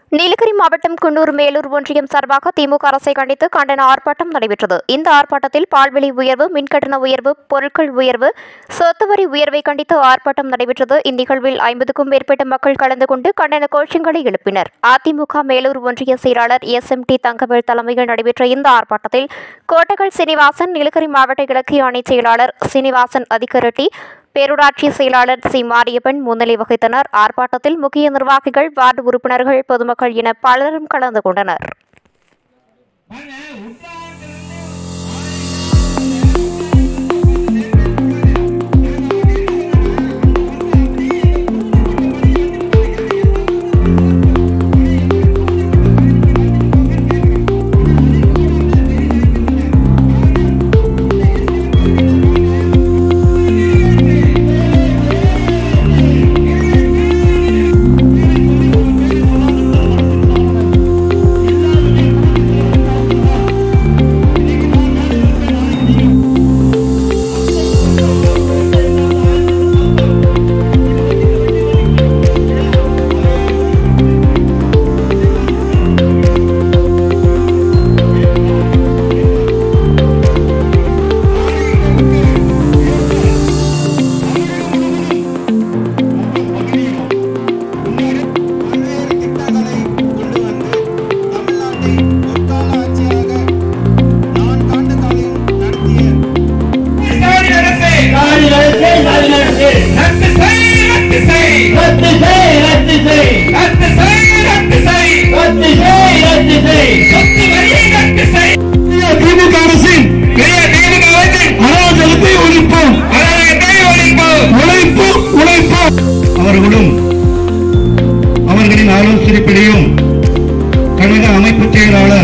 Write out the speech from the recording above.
நீலகிரி மாவட்டம் குன்னூர் மேலூர் ஒன்றியம் சார்பாக திமுக அரசை கண்டித்து கண்டன ஆர்ப்பாட்டம் நடைபெற்றது இந்த ஆர்ப்பாட்டத்தில் பால்விலை உயர்வு மின்கட்டண உயர்வு பொருட்கள் உயர்வு சொத்து வரி உயர்வை கண்டித்து ஆர்ப்பாட்டம் நடைபெற்றது இந்நிகழ்வில் ஐம்பதுக்கும் மேற்பட்ட மக்கள் கலந்து கொண்டு கண்டன கோஷங்களை எழுப்பினர் அதிமுக மேலூர் ஒன்றிய செயலாளர் எஸ் எம் டி தங்கவேல் தலைமையில் நடைபெற்ற இந்த ஆர்ப்பாட்டத்தில் கோட்டகல் சீனிவாசன் நீலகிரி மாவட்ட இலக்கிய அணி செயலாளர் சீனிவாசன் அதிகரெட்டி பேரூராட்சி செயலாளர் சி மாரியப்பன் முன்னிலை வகித்தனர் ஆர்ப்பாட்டத்தில் முக்கிய நிர்வாகிகள் வார்டு உறுப்பினர்கள் பொதுமக்கள் என பலரும் கலந்து கொண்டனர் ஸ்டாலின் அரசே ஸ்டாலின் அரசே, ஸ்டாலின் அரசே, ரத்து செய் ரத்து செய் ரத்து செய், ரத்து செய், ரத்து செய் ரத்து செய் ரத்து செய், ரத்து செய். சொத்து வரியை ரத்து செய் திமுக அரசின் பெரிய திமுக அரசின் அராஜகத்தை ஒழிப்போம் அராஜகத்தை ஒழிப்போம் உழைப்போம் உழைப்போம் அவர்களும் அவர்களின் ஆலோசனைப்படியும் கழக அமைப்பு செயலாளர்